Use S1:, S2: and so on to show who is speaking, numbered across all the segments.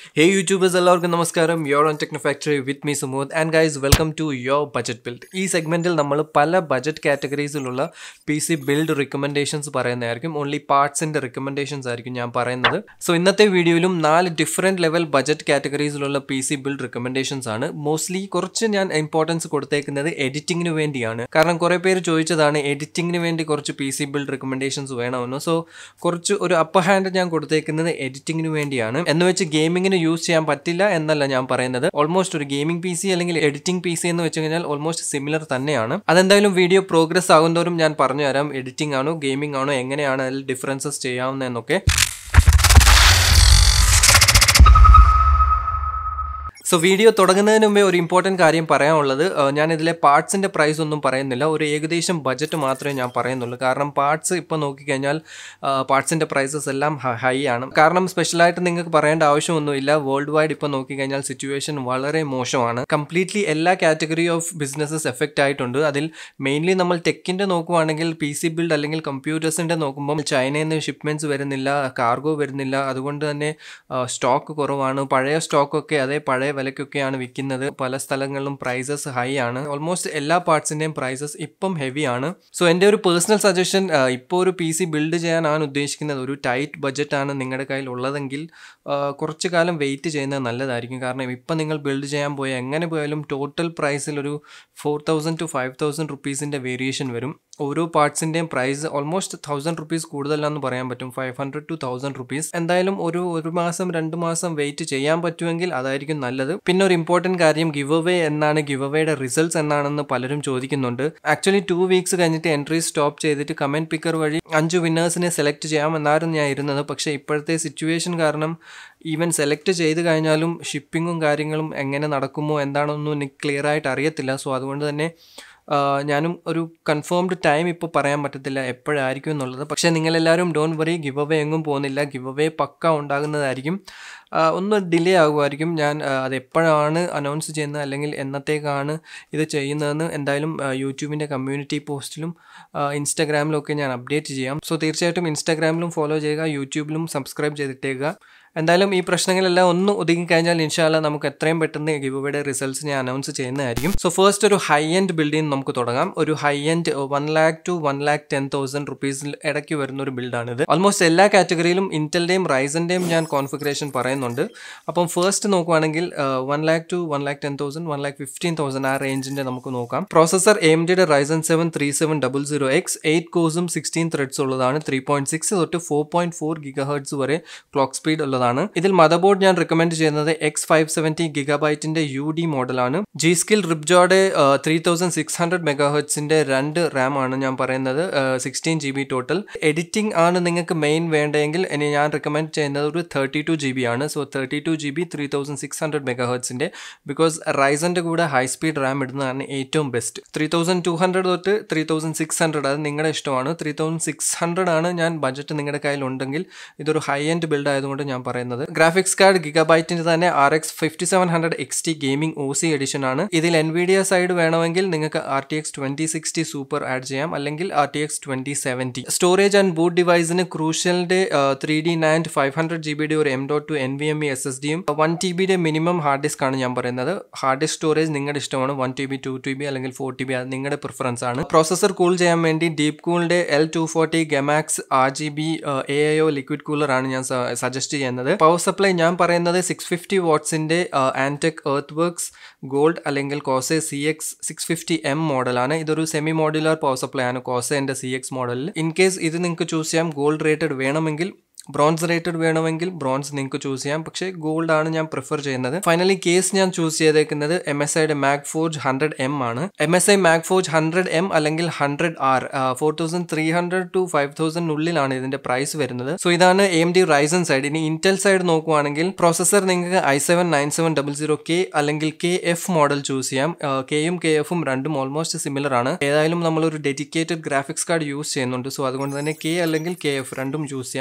S1: ഹേ YouTubers എല്ലാവർക്കും നമസ്കാരം your own techno factory with me Sumod and guys welcome to your budget build ഈ സെഗ്മെന്റിൽ നമ്മൾ പല ബജറ്റ് കാറ്റഗറീസിലുള്ള പി സി ബിൽഡ് റിക്കമെൻഡേഷൻസ് പറയുന്നതായിരിക്കും ഓൺലി പാർട്സിന്റെ റിക്കമെൻഡേഷൻസ് ആയിരിക്കും ഞാൻ പറയുന്നത് സോ ഇന്നത്തെ വീഡിയോയിലും നാല് ഡിഫറെന്റ് ലെവൽ ബജറ്റ് കാറ്റഗറീസിലുള്ള പി സി ബിൽഡ് റിക്കമെൻഡേഷൻസ് ആണ് മോസ്റ്റ്ലി കുറച്ച് ഞാൻ ഇമ്പോർട്ടൻസ് കൊടുത്തേക്കുന്നത് എഡിറ്റിങ്ങിന് വേണ്ടിയാണ് കാരണം കുറേ പേര് ചോദിച്ചതാണ് എഡിറ്റിങ്ങിന് വേണ്ടി കുറച്ച് പി സി ബിൽഡ് റിക്കമെൻഡേഷൻസ് വേണമെന്ന് സോ കുറച്ച് ഒരു അപ്പർ ഹാൻഡ് ഞാൻ കൊടുത്തേക്കുന്നത് എഡിറ്റിങ്ങിന് വേണ്ടിയാണ് എന്ന് വെച്ച് ഗെയിമിങ്ങിന് യൂസ് ചെയ്യാൻ പറ്റില്ല എന്നല്ല ഞാൻ പറയുന്നത് ഓൾമോസ്റ്റ് ഒരു ഗെയിമിംഗ് പി സി അല്ലെങ്കിൽ എഡിറ്റിംഗ് പി സി എന്ന് വെച്ച് കഴിഞ്ഞാൽ ഓൾമോസ്റ്റ് സിമിലർ തന്നെയാണ് അതെന്തായാലും വീഡിയോ പ്രോഗ്രസ് ആകുന്നതോറും ഞാൻ പറഞ്ഞു തരാം എഡിറ്റിംഗ് ആണോ ഗെയിമിംഗ് ആണോ എങ്ങനെയാണ് അതിൽ ഡിഫറൻസസ് ചെയ്യാവുന്നതെന്നൊക്കെ സോ വീഡിയോ തുടങ്ങുന്നതിന് മുമ്പേ ഒരു ഇമ്പോർട്ടൻറ്റ് കാര്യം പറയാനുള്ളത് ഞാൻ ഇതിലെ പാർട്സിൻ്റെ പ്രൈസ് ഒന്നും പറയുന്നില്ല ഒരു ഏകദേശം ബജറ്റ് മാത്രമേ ഞാൻ പറയുന്നുള്ളൂ കാരണം പാർട്സ് ഇപ്പോൾ നോക്കിക്കഴിഞ്ഞാൽ പാർട്സിൻ്റെ പ്രൈസസ് എല്ലാം ഹൈ ആണ് കാരണം സ്പെഷ്യലായിട്ട് നിങ്ങൾക്ക് പറയേണ്ട ആവശ്യമൊന്നുമില്ല വേൾഡ് വൈഡ് ഇപ്പോൾ നോക്കിക്കഴിഞ്ഞാൽ സിറ്റുവേഷൻ വളരെ മോശമാണ് കംപ്ലീറ്റ്ലി എല്ലാ കാറ്റഗറി ഓഫ് ബിസിനസ്സസ് എഫക്റ്റ് ആയിട്ടുണ്ട് അതിൽ മെയിൻലി നമ്മൾ ടെക്കിൻ്റെ നോക്കുവാണെങ്കിൽ പി സി ബിൽഡ് അല്ലെങ്കിൽ കമ്പ്യൂട്ടേഴ്സിൻ്റെ നോക്കുമ്പോൾ ചൈനയിൽ നിന്ന് ഷിപ്മെൻറ്റ്സ് വരുന്നില്ല കാർഗോ വരുന്നില്ല അതുകൊണ്ട് തന്നെ സ്റ്റോക്ക് കുറവാണ് പഴയ സ്റ്റോക്കൊക്കെ അതേ പഴയ വിലയ്ക്കൊക്കെയാണ് വിൽക്കുന്നത് പല സ്ഥലങ്ങളിലും പ്രൈസസ് ഹൈ ആണ് ഓൾമോസ്റ്റ് എല്ലാ പാർട്സിൻ്റെയും പ്രൈസസ് ഇപ്പം ഹെവി ആണ് സോ എൻ്റെ ഒരു പേഴ്സണൽ സജഷൻ ഇപ്പോൾ ഒരു പി സി ബിൽഡ് ചെയ്യാനാണ് ഉദ്ദേശിക്കുന്നത് ഒരു ടൈറ്റ് ബഡ്ജറ്റാണ് നിങ്ങളുടെ കയ്യിൽ ഉള്ളതെങ്കിൽ കുറച്ച് കാലം വെയിറ്റ് ചെയ്യുന്നത് നല്ലതായിരിക്കും കാരണം ഇപ്പം നിങ്ങൾ ബിൽഡ് ചെയ്യാൻ പോയാൽ എങ്ങനെ പോയാലും ടോട്ടൽ പ്രൈസിൽ ഒരു four thousand two five thousand റുപ്പീസിൻ്റെ വേരിയേഷൻ വരും ഓരോ പാർട്സിൻ്റെയും പ്രൈസ് ഓൾമോസ്റ്റ് തൗസൻഡ് റുപ്പീസ് കൂടുതലാണെന്ന് പറയാൻ പറ്റും five hundred two thousand rupees എന്തായാലും ഒരു ഒരു മാസം രണ്ട് മാസം വെയിറ്റ് ചെയ്യാൻ പറ്റുമെങ്കിൽ അതായിരിക്കും നല്ലത് പിന്നെ ഒരു ഇമ്പോർട്ടൻറ്റ് കാര്യം ഗിവ് അവേ എന്നാണ് ഗിവ് അവയുടെ റിസൾട്ട്സ് എന്നാണെന്ന് പലരും ചോദിക്കുന്നുണ്ട് ആക്ച്വലി ടു വീക്സ് കഴിഞ്ഞിട്ട് എൻട്രി സ്റ്റോപ്പ് ചെയ്തിട്ട് കമൻറ്റ് പിക്കർ വഴി അഞ്ച് വിന്നേഴ്സിനെ സെലക്ട് ചെയ്യാമെന്നായിരുന്നു ഞാൻ ഇരുന്നത് പക്ഷേ ഇപ്പോഴത്തെ സിറ്റുവേഷൻ കാരണം ഈവൻ സെലക്ട് ചെയ്ത് കഴിഞ്ഞാലും ഷിപ്പിങ്ങും കാര്യങ്ങളും എങ്ങനെ നടക്കുമോ എന്താണെന്നൊന്നും എനിക്ക് ക്ലിയർ ആയിട്ട് അറിയത്തില്ല സോ അതുകൊണ്ട് തന്നെ ഞാനും ഒരു കൺഫേംഡ് ടൈം ഇപ്പോൾ പറയാൻ പറ്റത്തില്ല എപ്പോഴായിരിക്കും എന്നുള്ളത് പക്ഷേ നിങ്ങളെല്ലാവരും ഡോൺ വറി ഗിവ് അവേ എങ്ങും പോകുന്നില്ല ഗിവ് അവേ പക്ക ഉണ്ടാകുന്നതായിരിക്കും ഒന്ന് ഡിലേ ആകുമായിരിക്കും ഞാൻ അത് എപ്പോഴാണ് അനൗൺസ് ചെയ്യുന്നത് അല്ലെങ്കിൽ എന്നത്തേക്കാണ് ഇത് ചെയ്യുന്നതെന്ന് എന്തായാലും യൂട്യൂബിൻ്റെ കമ്മ്യൂണിറ്റി പോസ്റ്റിലും ഇൻസ്റ്റാഗ്രാമിലും ഒക്കെ ഞാൻ അപ്ഡേറ്റ് ചെയ്യാം സോ തീർച്ചയായിട്ടും ഇൻസ്റ്റാഗ്രാമിലും ഫോളോ ചെയ്യുക യൂട്യൂബിലും സബ്സ്ക്രൈബ് ചെയ്തിട്ടേക്കുക എന്തായാലും ഈ പ്രശ്നങ്ങളെല്ലാം ഒന്ന് ഒതുങ്ങി കഴിഞ്ഞാൽ ഇൻഷാല്ല നമുക്ക് എത്രയും പെട്ടെന്ന് ഗിവയുടെ റിസൾട്ട്സ് ഞാൻ അനൗൺസ് ചെയ്യുന്നതായിരിക്കും സോ ഫസ്റ്റ് ഒരു ഹൈ എൻഡ് ബിൽഡിംഗ് നമുക്ക് തുടങ്ങാം ഒരു high end one lakh two one lakh ten thousand റുപ്പീസിൽ ഇടയ്ക്ക് വരുന്ന ഒരു ബിൽഡാണിത് ഓൾമോസ്റ്റ് എല്ലാ കാറ്റഗറിയിലും ഇന്റലിന്റെയും റൈസന്റെയും ഞാൻ കോൺഫിഗറേഷൻ പറയുന്നുണ്ട് അപ്പം ഫസ്റ്റ് നോക്കുവാണെങ്കിൽ one lakh two one lakh ten thousand one lakh fifteen thousand ആ റേഞ്ചിന്റെ നമുക്ക് നോക്കാം പ്രോസസർ എം ഡിയുടെ Ryzen seven three seven double zero X eight കോഴ്സും സിക്സ്റ്റീൻ ത്രെഡ്സ് ഉള്ളതാണ് ത്രീ പോയിന്റ് സിക്സ് തൊട്ട് four point four giga hertz വരെ ക്ലോക്ക് സ്പീഡ് ഉള്ളതാണ് ഉള്ളതാണ് ഇതിൽ മദർ ബോർഡ് ഞാൻ റെക്കമെൻഡ് ചെയ്യുന്നത് എക്സ് ഫൈവ് സെവൻറ്റി ഗിഗാബൈറ്റിന്റെ യു ഡി മോഡലാണ് ജി സ്കിൽ റിബ്ജോയുടെ ത്രീ തൗസൻഡ് സിക്സ് ഹൺഡ്രഡ് മെഗാഹെർട്സിന്റെ രണ്ട് റാം ആണ് ഞാൻ പറയുന്നത് sixteen G B total editing ആണ് നിങ്ങൾക്ക് മെയിൻ വേണ്ടതെങ്കിൽ ഇനി ഞാൻ റെക്കമെൻഡ് ചെയ്യുന്നത് ഒരു തേർട്ടി ടു ജി ബി ആണ് so thirty two G B three thousand six hundred മെഗാഹെർട്സിന്റെ ബിക്കോസ് റൈസന്റെ കൂടെ ഹൈ സ്പീഡ് റാം ഇടുന്നതാണ് ഏറ്റവും best three thousand two hundred തൊട്ട് ത്രീ തൗസൻഡ് സിക്സ് ഹൺഡ്രഡ് അത് നിങ്ങളുടെ ഇഷ്ടമാണ് ത്രീ തൗസൻഡ് സിക്സ് ഹൺഡ്രഡ് ആണ് ഞാൻ ബജറ്റ് നിങ്ങളുടെ കയ്യിൽ ഉണ്ടെങ്കിൽ ഇതൊരു ഹൈ എൻഡ് ബിൽഡ് ആയതുകൊണ്ട് ഞാൻ പറയുന്നത് ഗ്രാഫിക്സ് കാർഡ് ഗിഗബൈറ്റിന്റെ തന്നെ R X fifty seven hundred X T gaming O C edition ആണ് ഇതിൽ എൻവിഡിയ സൈഡ് വേണമെങ്കിൽ നിങ്ങൾക്ക് R T X twenty sixty super add ചെയ്യാം അല്ലെങ്കിൽ R T X twenty seventy storage and boot ഡിവൈസിന് ക്രൂഷ്യലിന്റെ three D nine five hundred G ബിയുടെ ഒരു M dot two N V M E S S ഡിയും one T ബിയുടെ minimum hard disk ആണ് ഞാൻ പറയുന്നത് ഹാർഡ് ഡിസ്ക് സ്റ്റോറേജ് നിങ്ങളുടെ ഇഷ്ടമാണ് one T B two T B അല്ലെങ്കിൽ ഫോർ ടി ബി അത് നിങ്ങളുടെ പ്രിഫറൻസ് ആണ് പ്രോസസർ കൂൾ ചെയ്യാൻ വേണ്ടി ഡീപ് കൂളിന്റെ L two forty Gammaxx R G B A I O liquid cooler ആണ് ഞാൻ സജസ്റ്റ് ചെയ്യുന്നത് പവർ സപ്ലൈ ഞാൻ പറയുന്നത് സിക്സ് ഫിഫ്റ്റി വാട്ട്സിന്റെ ആൻടെക് എർത്ത് വർക്ക്സ് ഗോൾഡ് അല്ലെങ്കിൽ Corsair C X six fifty M മോഡലാണ് ഇതൊരു സെമി മോഡുലാർ പവർ സപ്ലൈ ആണ് കോസെന്റെ സി എക്സ് മോഡലിൽ ഇൻ കേസ് ഇത് നിങ്ങൾക്ക് ചൂസ് ചെയ്യാം ഗോൾഡ് റേറ്റഡ് വേണമെങ്കിൽ ബ്രോൺസ് റേറ്റഡ് വേണമെങ്കിൽ ബ്രോൺസ് നിങ്ങൾക്ക് ചൂസ് ചെയ്യാം പക്ഷേ ഗോൾഡ് ആണ് ഞാൻ പ്രിഫർ ചെയ്യുന്നത് ഫൈനലി കേസ് ഞാൻ ചൂസ് ചെയ്തേക്കുന്നത് എം എസ് ഐയുടെ മാക് ഫോർജ് ഹൺഡ്രഡ് എം ആണ് M S I Mag Forge hundred M അല്ലെങ്കിൽ hundred R four thousand three hundred two five തൗസൻഡിനുള്ളിലാണ് ഇതിന്റെ പ്രൈസ് വരുന്നത് സോ ഇതാണ് എം ഡി റൈസൺ സൈഡ് ഇനി ഇന്റൽ സൈഡ് നോക്കുവാണെങ്കിൽ പ്രോസസർ നിങ്ങൾക്ക് I seven nine seven double zero K അല്ലെങ്കിൽ K F model choose ചെയ്യാം കെയും കെ എഫും രണ്ടും ഓൾമോസ്റ്റ് സിമിലർ ആണ് ഏതായാലും നമ്മളൊരു ഡെഡിക്കേറ്റഡ് ഗ്രാഫിക്സ് കാർഡ് യൂസ് ചെയ്യുന്നുണ്ട് സോ അതുകൊണ്ട് തന്നെ കെ അല്ലെങ്കിൽ കെ എഫ് രണ്ടും ചൂസ് ചെയ്യാം eight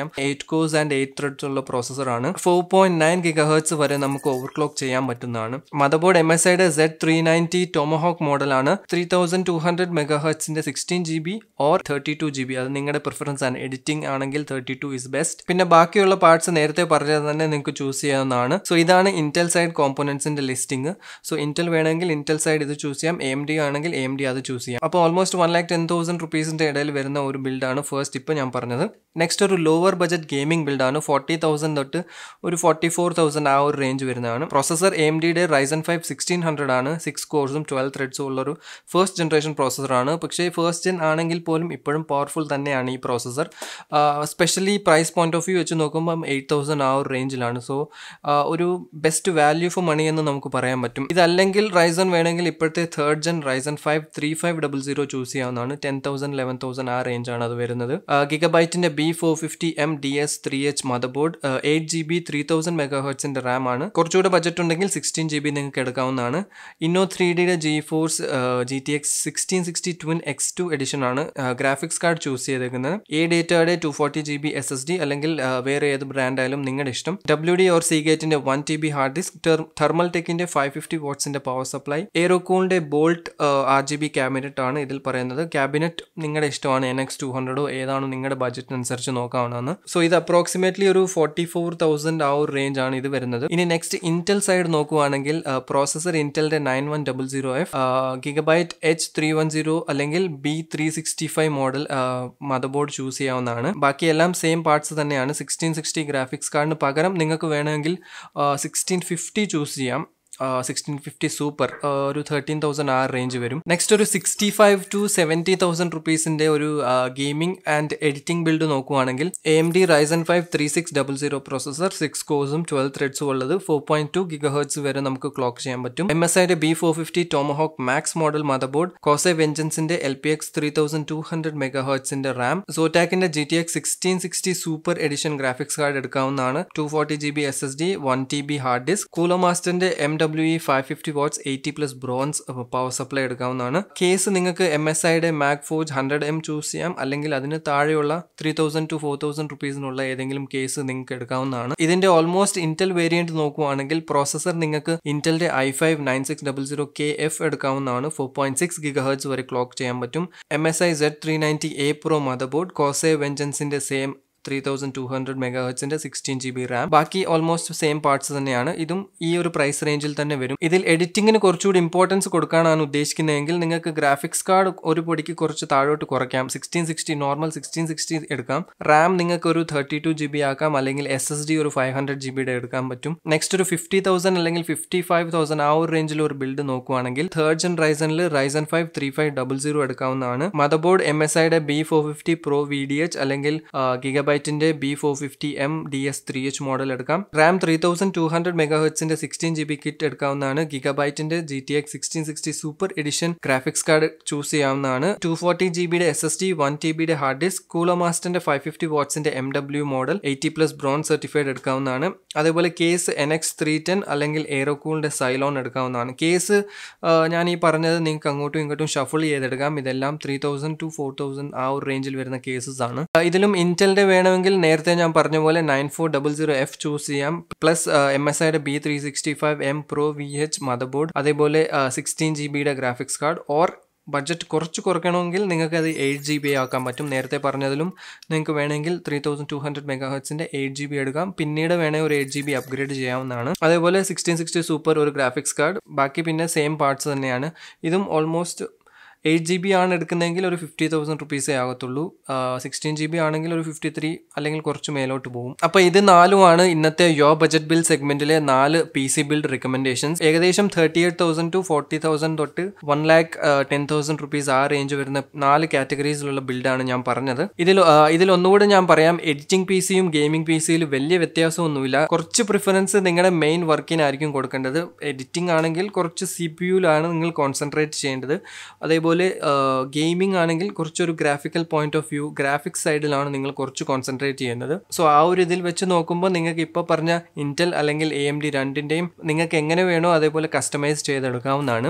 S1: cores and eight threads ഉള്ള പ്രോസസ്സറാണ് four point nine giga hertz വരെ നമുക്ക് ഓവർക്ലോക്ക് ചെയ്യാൻ പറ്റുന്നതാണ് മദർ ബോർഡ് എം എസ് ഐയുടെ സെഡ് ത്രീ നയൻറ്റി ടോമഹോക്ക് മോഡലാണ് three thousand two hundred mega ഹേർട്സിന്റെ sixteen G B or thirty two G B അത് നിങ്ങളുടെ പ്രിഫറൻസ് ആണ് എഡിറ്റിംഗ് ആണെങ്കിൽ തേർട്ടി ടു ഇസ് ബെസ്റ്റ് പിന്നെ ബാക്കിയുള്ള പാർട്സ് നേരത്തെ പറഞ്ഞത് തന്നെ നിങ്ങൾക്ക് ചൂസ് ചെയ്യാവുന്നതാണ് സോ ഇതാണ് ഇന്റൽ സൈഡ് കോമ്പോണൻസിന്റെ ലിസ്റ്റിംഗ് സോ ഇന്റൽ വേണമെങ്കിൽ ഇന്റൽ സൈഡ് ഇത് ചൂസ് ചെയ്യാം എം ഡി ആണെങ്കിൽ എം ഡി അത് ചൂസ് ചെയ്യാം അപ്പോൾ almost one lakh ten thousand റുപ്പീസിന്റെ ഇടയിൽ വരുന്ന ഒരു ബിൽഡാണ് ഫസ്റ്റ് ഇപ്പോൾ ഞാൻ പറഞ്ഞത് നെക്സ്റ്റ് ഒരു ലോവർ ബജറ്റ് ഗെയിമിംഗ് ബിൽഡാണ് ഫോർട്ടി തൗസൻഡ് തൊട്ട് ഒരു ഫോർട്ടി ഫോർ തൗസൻഡ് ആ ഒരു റേഞ്ച് വരുന്നതാണ് പ്രോസസർ എം ഡിയുടെ റൈസൻ ഫൈവ് സിക്സ്റ്റീൻ ഹൺഡ്രഡ് ആണ് സിക്സ് കോഴ്സും ട്വൽവ് ത്രെഡ്സും ഉള്ളൊരു ഫസ്റ്റ് ജനറേഷൻ പ്രോസസ്സറാണ് പക്ഷേ ഫസ്റ്റ് ജെൻ ആണെങ്കിൽ പോലും ഇപ്പോഴും പവർഫുൾ തന്നെയാണ് ഈ processor specially price point of view വെച്ച് നോക്കുമ്പം എയ്റ്റ് തൗസൻഡ് ആ ഒരു റേഞ്ചിലാണ് സോ ഒരു ബെസ്റ്റ് വാല്യൂ ഫോർ മണി എന്ന് നമുക്ക് പറയാൻ പറ്റും ഇതല്ലെങ്കിൽ റൈസൺ വേണമെങ്കിൽ ഇപ്പോഴത്തെ third gen Ryzen five three five double zero choose ചെയ്യാവുന്നതാണ് ടെൻ തൗസൻഡ് ലെവൻ തൗസൻഡ് ആ റേഞ്ചാണ് അത് വരുന്നത് ഗിഗബൈറ്റിന്റെ B four fifty M D S three H mother motherboard eight G B three thousand mega ഹെർട്സിന്റെ റാം ആണ് കുറച്ചുകൂടെ ബജറ്റ് ഉണ്ടെങ്കിൽ സിക്സ്റ്റീൻ ജി ബി നിങ്ങൾക്ക് എടുക്കാവുന്നതാണ് ഇന്നോ ത്രീ ഡിയുടെ G force G T X sixteen sixty twin X two edition ആണ് graphics card choose ചെയ്തേക്കുന്നത് എ ഡേറ്റയുടെ two forty G B S S D അല്ലെങ്കിൽ വേറെ ഏത് ബ്രാൻഡ് ആയാലും നിങ്ങളുടെ ഇഷ്ടം ഡബ്ല്യു ഡി ഓർ സീഗേറ്റിന്റെ one T B hard disk thermal ടെക്കിന്റെ ഫൈവ് ഫിഫ്റ്റി വാട്ട്സിന്റെ പവർ സപ്ലൈ എയറോക്കൂളിന്റെ bolt R G B cabinet ആണ് ഇതിൽ പറയുന്നത് ക്യാബിനറ്റ് നിങ്ങളുടെ ഇഷ്ടമാണ് എൻ എക്സ് ടു ഹൺഡ്രഡോ ഏതാണോ നിങ്ങളുടെ ബജറ്റിനനുസരിച്ച് നോക്കാവുന്നതാണ് സോ ഇത് അപ്രോക്സിമേറ്റ്ലി ഒരു ഫോർട്ടി ഫോർ തൗസൻഡ് ആ ഒരു റേഞ്ച് ആണ് ഇത് വരുന്നത് ഇനി നെക്സ്റ്റ് ഇന്റൽ സൈഡ് നോക്കുവാണെങ്കിൽ പ്രോസസർ ഇന്റലിന്റെ nine one double zero F Gigabyte H three one zero അല്ലെങ്കിൽ B three sixty five model mother board choose ചെയ്യാവുന്നതാണ് ബാക്കിയെല്ലാം സെയിം പാർട്സ് തന്നെയാണ് സിക്സ്റ്റീൻ സിക്സ്റ്റി ഗ്രാഫിക്സ് കാർഡിന് പകരം നിങ്ങൾക്ക് വേണമെങ്കിൽ സിക്സ്റ്റീൻ ഫിഫ്റ്റി ചൂസ് ചെയ്യാം സിക്സ്റ്റീൻ ഫിഫ്റ്റി സൂപ്പർ ഒരു തേർട്ടീൻ തൗസൻഡ് ആ റേഞ്ച് വരും നെക്സ്റ്റ് ഒരു sixty five two seventy thousand റുപ്പീസിന്റെ ഒരു ഗെയിമിംഗ് ആൻഡ് എഡിറ്റിംഗ് ബിൽഡ് നോക്കുവാണെങ്കിൽ A M D Ryzen five three six double zero processor six കോഴ്സും ട്വൽവ് ത്രെഡ്സും ഉള്ളത് four point two giga hertz വരെ നമുക്ക് ക്ലോക്ക് ചെയ്യാൻ പറ്റും എം എസ് ഐയുടെ B four fifty Tomahawk Max model mother board Corsair വെഞ്ചൻസിന്റെ L P X three thousand two hundred mega ഹേർട്സിന്റെ റാം സോറ്റാക്കിന്റെ G T X sixteen sixty super edition graphics card എടുക്കാവുന്നതാണ് two forty G B S S D one T B hard disk കൂലോ മാസ്റ്ററിന്റെ M W E five fifty watts eighty plus bronze power supply എടുക്കാവുന്നതാണ് case നിങ്ങൾക്ക് M S ഐയുടെ Mag Forge hundred M choose ചെയ്യാം അല്ലെങ്കിൽ അതിന് താഴെയുള്ള three thousand two four thousand റുപ്പീസിനുള്ള ഏതെങ്കിലും case നിങ്ങൾക്ക് എടുക്കാവുന്നതാണ് ഇതിന്റെ ഓൾമോസ്റ്റ് ഇന്റൽ വേരിയന്റ് നോക്കുവാണെങ്കിൽ പ്രോസസർ നിങ്ങൾക്ക് ഇന്റലിന്റെ I five nine six double zero K F എടുക്കാവുന്നതാണ് four point six giga hertz വരെ ക്ലോക്ക് ചെയ്യാൻ പറ്റും M S I Z three ninety A pro mother board Corsair വെഞ്ചൻസിന്റെ same three thousand two hundred mega ഹെർട്സിന്റെ sixteen G B RAM ബാക്കി almost same parts തന്നെയാണ് ഇതും ഈ ഒരു പ്രൈസ് റേഞ്ചിൽ തന്നെ വരും ഇതിൽ എഡിറ്റിംഗിന് കുറച്ചുകൂടി ഇമ്പോർട്ടൻസ് കൊടുക്കാനാണ് ഉദ്ദേശിക്കുന്നതെങ്കിൽ നിങ്ങൾക്ക് ഗ്രാഫിക്സ് കാർഡ് ഒരു പൊടിക്ക് കുറച്ച് താഴോട്ട് കുറയ്ക്കാം sixteen sixty normal sixteen sixty എടുക്കാം റാം നിങ്ങൾക്ക് ഒരു തേർട്ടി ടു ജി ബി ആക്കാം അല്ലെങ്കിൽ എസ് എസ് ഡി ഒരു ഫൈവ് ഹൺഡ്രഡ് ജി ബിയുടെ എടുക്കാൻ പറ്റും നെക്സ്റ്റ് ഒരു ഫിഫ്റ്റി തൗസൻഡ് അല്ലെങ്കിൽ ഫിഫ്റ്റി ഫൈവ് തൗസൻഡ് ആ ഒരു റേഞ്ചിൽ ഒരു ബിൽഡ് നോക്കുവാണെങ്കിൽ തേർഡ് ജൻ റൈസനിൽ Ryzen five three five double zero എടുക്കാവുന്നതാണ് മദർ ബോർഡ് എം എസ് ഐയുടെ B four fifty pro V D H അല്ലെങ്കിൽ ഗിഗബൈറ്റിന്റെ B four fifty M D S three H model എടുക്കാം RAM three thousand two hundred mega ഹെർട്സിന്റെ sixteen G B kit എടുക്കാവുന്നതാണ് ഗിഗബൈറ്റിന്റെ G T X sixteen sixty super edition graphics card choose ചെയ്യാവുന്നതാണ് two forty G ബിയുടെ S S D one T ബിയുടെ hard disk Cooler മാസ്റ്ററിന്റെ five fifty വാട്ട്സിന്റെ M W model eighty plus bronze certified എടുക്കാവുന്നതാണ് അതേപോലെ case N X three ten അല്ലെങ്കിൽ എയറോകൂളിന്റെ സൈലോൺ എടുക്കാവുന്നതാണ് കേസ് ഞാൻ ഈ പറഞ്ഞത് നിങ്ങൾക്ക് അങ്ങോട്ടും ഇങ്ങോട്ടും ഷഫിൾ ചെയ്തെടുക്കാം ഇതെല്ലാം three thousand two four thousand ആ ഒരു റേഞ്ചിൽ വരുന്ന കേസസ് ആണ് ഇതിലും ഇന്റലിന്റെ വേണമെങ്കിൽ നേരത്തെ ഞാൻ പറഞ്ഞ പോലെ nine four double zero F choose ചെയ്യാം പ്ലസ് എം എസ് ഐയുടെ B three sixty five M pro V H mother board അതേപോലെ സിക്സ്റ്റീൻ ജി ബിയുടെ ഗ്രാഫിക്സ് കാർഡ് ഓർ ബഡ്ജറ്റ് കുറച്ച് കുറയ്ക്കണമെങ്കിൽ നിങ്ങൾക്ക് അത് എയ്റ്റ് ജി ബി ആക്കാൻ പറ്റും നേരത്തെ പറഞ്ഞതിലും നിങ്ങൾക്ക് വേണമെങ്കിൽ three thousand two hundred mega ഹെർട്സിൻ്റെ എയ്റ്റ് ജി ബി എടുക്കാം പിന്നീട് വേണമെങ്കിൽ ഒരു എയ്റ്റ് ജി ബി അപ്ഗ്രേഡ് ചെയ്യാവുന്നതാണ് അതേപോലെ സിക്സ്റ്റീൻ സിക്സ്റ്റി സൂപ്പർ ഒരു ഗ്രാഫിക്സ് കാർഡ് ബാക്കി പിന്നെ സെയിം പാർട്സ് തന്നെയാണ് ഇതും ഓൾമോസ്റ്റ് എയ്റ്റ് ജി ബി ആണ് എടുക്കുന്നതെങ്കിൽ ഒരു ഫിഫ്റ്റി തൗസൻഡ് റുപ്പീസേ ആകത്തുള്ളൂ സിക്സ്റ്റീൻ ജി ബി ആണെങ്കിൽ ഒരു ഫിഫ്റ്റി ത്രീ അല്ലെങ്കിൽ കുറച്ച് മേലോട്ട് പോകും അപ്പോൾ ഇത് നാലുമാണ് ഇന്നത്തെ യോ ബജറ്റ് ബിൽ സെഗ്മെന്റിലെ നാല് പി സി ബിൽഡ് റിക്കമെൻഡേഷൻസ് ഏകദേശം thirty eight thousand two forty thousand തൊട്ട് one lakh ten thousand rupees ആ റേഞ്ച് വരുന്ന നാല് കാറ്റഗറീസിലുള്ള ബിൽഡാണ് ഞാൻ പറഞ്ഞത് ഇതിൽ ഇതിൽ ഒന്നുകൂടെ ഞാൻ പറയാം എഡിറ്റിംഗ് പി സിയും ഗെയിമിംഗ് പി സിയിൽ വലിയ വ്യത്യാസമൊന്നുമില്ല കുറച്ച് പ്രിഫറൻസ് നിങ്ങളുടെ മെയിൻ വർക്കിനായിരിക്കും കൊടുക്കേണ്ടത് എഡിറ്റിംഗ് ആണെങ്കിൽ കുറച്ച് സി പി യുലാണ് നിങ്ങൾ കോൺസെൻട്രേറ്റ് ചെയ്യേണ്ടത് അതേപോലെ ഗെയിമിംഗ് ആണെങ്കിൽ കുറച്ചൊരു graphical point of view graphics സൈഡിലാണ് നിങ്ങൾ കുറച്ച് കോൺസെൻട്രേറ്റ് ചെയ്യുന്നത് സോ ആ ഒരു ഇതിൽ വെച്ച് നോക്കുമ്പോൾ നിങ്ങൾക്ക് ഇപ്പോൾ പറഞ്ഞ ഇന്റൽ അല്ലെങ്കിൽ എ എം ഡി രണ്ടിൻ്റെയും നിങ്ങൾക്ക് എങ്ങനെ വേണോ അതേപോലെ കസ്റ്റമൈസ് ചെയ്തെടുക്കാവുന്നതാണ്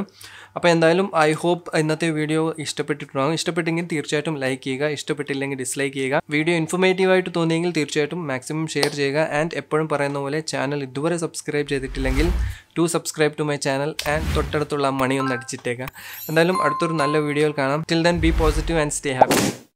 S1: അപ്പോൾ എന്തായാലും ഐ ഹോപ്പ് ഇന്നത്തെ വീഡിയോ ഇഷ്ടപ്പെട്ടിട്ടുണ്ടാകും ഇഷ്ടപ്പെട്ടെങ്കിൽ തീർച്ചയായിട്ടും ലൈക്ക് ചെയ്യുക ഇഷ്ടപ്പെട്ടില്ലെങ്കിൽ ഡിസ്ലൈക്ക് ചെയ്യുക വീഡിയോ ഇൻഫോർമേറ്റീവ് ആയിട്ട് തോന്നിയെങ്കിൽ തീർച്ചയായിട്ടും മാക്സിമം ഷെയർ ചെയ്യുക ആൻഡ് എപ്പോഴും പറയുന്ന പോലെ ചാനൽ ഇതുവരെ സബ്സ്ക്രൈബ് ചെയ്തിട്ടില്ലെങ്കിൽ to subscribe to my channel and തൊട്ടടുത്തുള്ള മണി ഒന്ന് അടിച്ചിട്ടേക്കാം എന്തായാലും അടുത്തൊരു നല്ല വീഡിയോയിൽ കാണാം till then be positive and stay happy